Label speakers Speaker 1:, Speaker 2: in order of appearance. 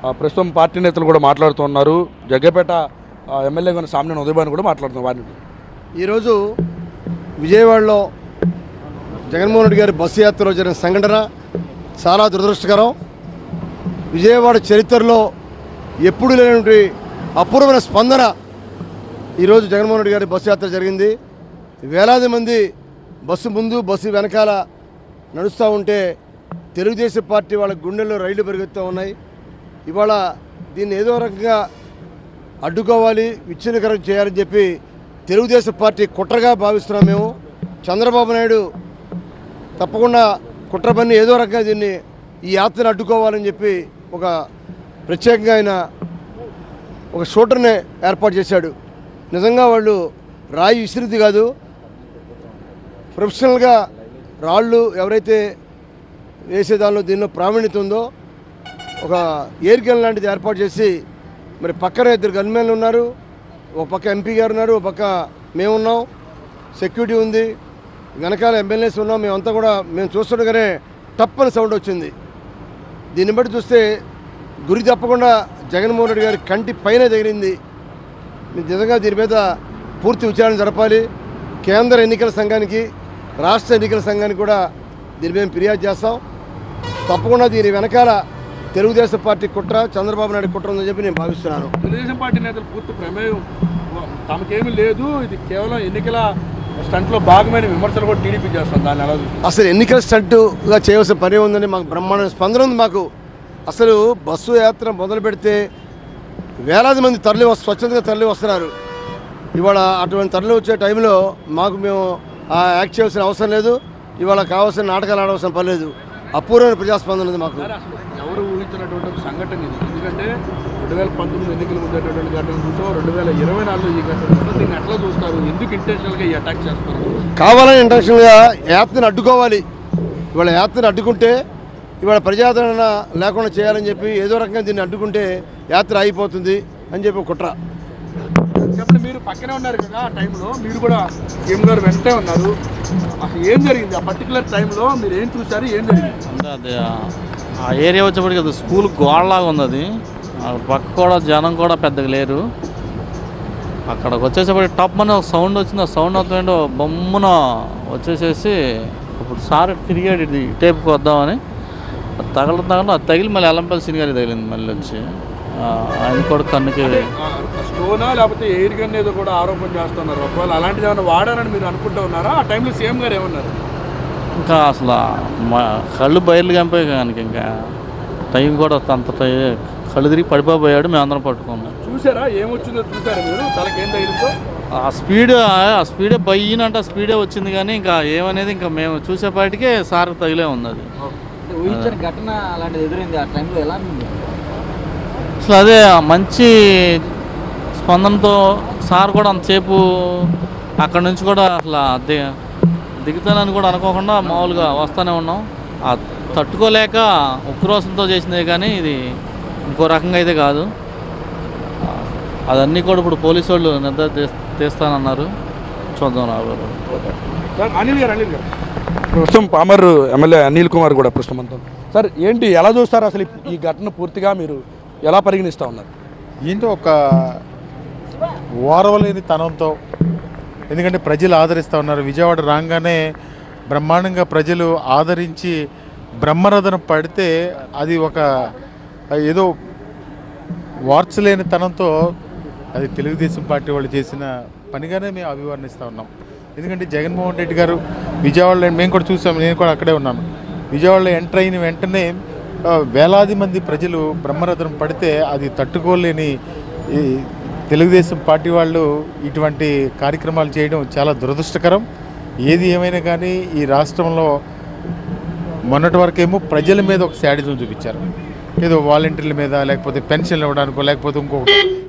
Speaker 1: ఆ, ప్రస్తుతం పార్టీ నేతలు కూడా మాట్లాడుతున్నారు జగ్గపేట ఆ, ఎమ్మెల్యే గారి సామ్యం ఉదయభాన్ కూడా మాట్లాడుతున్నారు వారిని
Speaker 2: ఈరోజు విజయవాడలో జగన్మోహన్ రెడ్డి గారి బస్సు యాత్రలో జరిగిన సంఘటన చాలా దురదృష్టకరం విజయవాడ చరిత్రలో ఎప్పుడు లేనటువంటి అపూర్వమైన స్పందన ఈరోజు జగన్మోహన్ రెడ్డి గారి బస్సు యాత్ర జరిగింది వేలాది మంది బస్సు ముందు బస్సు వెనకాల నడుస్తూ ఉంటే తెలుగుదేశం పార్టీ వాళ్ళ గుండెల్లో రైళ్లు పెరుగుతూ ఉన్నాయి ఇవాళ దీన్ని ఏదో రకంగా అడ్డుకోవాలి విచ్ఛిన్నకరం చేయాలని చెప్పి తెలుగుదేశం పార్టీ కుట్రగా భావిస్తున్నాం మేము చంద్రబాబు నాయుడు తప్పకుండా కుట్ర పని ఏదో రకంగా దీన్ని ఈ యాత్రను అడ్డుకోవాలని చెప్పి ఒక ప్రత్యేకంగా ఆయన ఒక షూటర్ని ఏర్పాటు చేశాడు నిజంగా వాళ్ళు రాయి విసిరిది కాదు ప్రొఫెషనల్గా రాళ్ళు ఎవరైతే వేసే దానిలో దీనిలో ప్రావీణ్యత ఉందో ఒక ఎయిర్ గన్ లాంటిది ఏర్పాటు చేసి మరి పక్కన ఇద్దరు గన్మెన్లు ఉన్నారు ఒక పక్క ఎంపీ గారు ఉన్నారు ఒక పక్క మేమున్నాం సెక్యూరిటీ ఉంది వెనకాల ఎమ్మెల్యేస్ ఉన్నాం మేమంతా కూడా మేము చూస్తుండగానే టప్పని సౌండ్ వచ్చింది దీన్ని బట్టి చూస్తే గురి తప్పకుండా జగన్మోహన్ రెడ్డి గారి కంటి పైన తగిలింది నిజంగా దీని మీద పూర్తి విచారణ జరపాలి కేంద్ర ఎన్నికల సంఘానికి రాష్ట్ర ఎన్నికల సంఘానికి కూడా దీని మీద ఫిర్యాదు చేస్తాం తప్పకుండా దీని వెనకాల తెలుగుదేశం పార్టీ కుట్ర చంద్రబాబు నాయుడు కుట్ర ఉందని చెప్పి నేను భావిస్తున్నాను
Speaker 1: తెలుగుదేశం పార్టీ నేతలు పూర్తి ప్రమేయం తమకేమీ లేదు ఇది కేవలం ఎన్నికల స్టంట్లో భాగమైన విమర్శలు కూడా టీడీపీ చేస్తుంది దాన్ని ఎలా చూస్తారు?
Speaker 2: అసలు ఎన్నికల స్టంటుగా చేయవలసిన పని ఉందని మాకు బ్రహ్మాండ స్పందన ఉంది మాకు అసలు బస్సు యాత్ర మొదలు పెడితే వేలాది మంది తరలి వస్తు స్వచ్ఛందంగా తరలి వస్తున్నారు ఇవాళ అటువంటి తరలి వచ్చే టైంలో మాకు మేము ఆ యాక్ట్ చేయవలసిన అవసరం లేదు ఇవాళ కావాల్సిన నాటకాలు ఆడవలసిన పని లేదు అపూర్వమైన ప్రజాస్పందన ఉంది మాకు
Speaker 1: కానీ అసలు ఎవరు ఊహించినటువంటి ఒక సంఘటన ఇది ఎందుకంటే రెండు వేల పంతొమ్మిది ఎన్నికలు ఉండేటటువంటి ఘటన చూసాం రెండు వేల ఇరవై నాలుగులో ఈ ఘటన చూసాం దీన్ని ఎట్లా చూస్తారు ఎందుకు ఇంటెన్షనల్గా ఈ అటాక్ చేస్తారు
Speaker 2: కావాలని ఇంటెన్షన్గా యాత్రను అడ్డుకోవాలి ఇవాళ యాత్రను అడ్డుకుంటే ఇవాళ ప్రజాదరణ లేకుండా చేయాలని చెప్పి ఏదో రకంగా దీన్ని అడ్డుకుంటే యాత్ర అయిపోతుంది అని చెప్పి ఒక కుట్ర
Speaker 1: చెప్పండి మీరు పక్కనే ఉన్నారు కదా ఆ టైంలో మీరు కూడా సీఎం గారు వెంటే ఉన్నారు అసలు ఏం జరిగింది ఆ పర్టికులర్ టైంలో మీరు ఏం చూసారు ఏం జరిగింది
Speaker 3: అంటే అది ఆ- ఆ ఏరియా వచ్చేప్పటికి అది స్కూల్ గోడలాగా ఉంది అది ఆ పక్క కూడా జనం కూడా పెద్దగా లేరు అక్కడికి వచ్చేసేపటికి టప్ అని ఒక సౌండ్ వచ్చింది ఆ సౌండ్ అవుతుందంటే బొమ్మున వచ్చేసేసి ఇప్పుడు సార్ తిరిగాడు ఇది టేపుకి వద్దామని అది తగల తగల అది తగిలి మళ్ళీ ఎల్లంపల్లి సినిగారి తగిలింది మళ్ళీ వచ్చి ఆ, ఆయన కూడా కన్నుకి
Speaker 1: స్టోనా లేకపోతే ఎయిర్ గన్ ఏదో కూడా ఆరోపణ చేస్తున్నారు ఒకవేళ అలాంటిది ఏమైనా వాడారని మీరు అనుకుంటూ ఉన్నారా ఆ టైంలో సీఎం గారు ఏమన్నారు
Speaker 3: ఇంకా అసలు మా కళ్ళు బయలు కంపాయి కనుక ఇంకా టైం కూడా అంత టై కళ్ళు తిరిగి పడిపోయాడు మేము అందరం పట్టుకున్నాం
Speaker 1: చూసారా ఏమొచ్చిందో చూసారా మీరు తలకి ఏం తగిలిందో
Speaker 3: ఆ స్పీడ్ ఆ స్పీడే బయ్యినంట స్పీడే వచ్చింది కానీ ఇంకా ఏమనేది ఇంకా మేము చూసేపాటికే సార్ తగిలే ఉంది అది
Speaker 4: ఊహించిన ఘటన అలాంటిది ఎదురైంది ఆ టైంలో ఎలా ఉంది
Speaker 3: అసలు అదే ఆ మంచి స్పందనతో సార్ కూడా అంతసేపు అక్కడ నుంచి కూడా అసలు ది దిగుతానని కూడా అనుకోకుండా మామూలుగా వస్తూనే ఉన్నాం ఆ తట్టుకోలేక ఉక్రోషంతో చేసిందే కానీ ఇది ఇంకో రకంగా అయితే కాదు ఆ, అదన్నీ కూడా ఇప్పుడు పోలీసు వాళ్ళు నిద్ర తీస్- తీస్తానన్నారు చూద్దాం రాబోయే
Speaker 1: సార్ అనిల్ గారు అనిల్ గారు ప్రస్తుతం పామర్ ఎమ్మెల్యే అనిల్ కుమార్ కూడా ప్రస్తుతం అంతా సార్ ఏంటి ఎలా చూస్తారు అసలు ఈ- ఈ ఘటన పూర్తిగా మీరు ఎలా పరిగణిస్తూ ఉన్నారు
Speaker 5: ఏంటో ఒక ఓరవలేని తనంతో ఎందుకంటే ప్రజలు ఆదరిస్తూ ఉన్నారు విజయవాడ రాగానే బ్రహ్మాండంగా ప్రజలు ఆదరించి బ్రహ్మరథనం పడితే అది ఒక ఏదో వార్చలేని తనంతో అది తెలుగుదేశం పార్టీ వాళ్ళు చేసిన పనిగానే మేము అభివర్ణిస్తూ ఉన్నాం ఎందుకంటే జగన్మోహన్ రెడ్డి గారు విజయవాడలో మేము కూడా చూసాం నేను కూడా అక్కడే ఉన్నాను విజయవాడలో ఎంటర్ అయిన వెంటనే ఆ, వేలాది మంది ప్రజలు బ్రహ్మరథనం పడితే అది తట్టుకోలేని ఈ తెలుగుదేశం పార్టీ వాళ్ళు ఇటువంటి కార్యక్రమాలు చేయడం చాలా దురదృష్టకరం ఏది ఏమైనా కానీ ఈ రాష్ట్రంలో మొన్నటి వరకేమో ప్రజల మీద ఒక శాడిజం చూపించారు ఏదో వాలంటీర్ల మీద లేకపోతే పెన్షన్లు ఇవ్వడానికో లేకపోతే ఇంకొకటి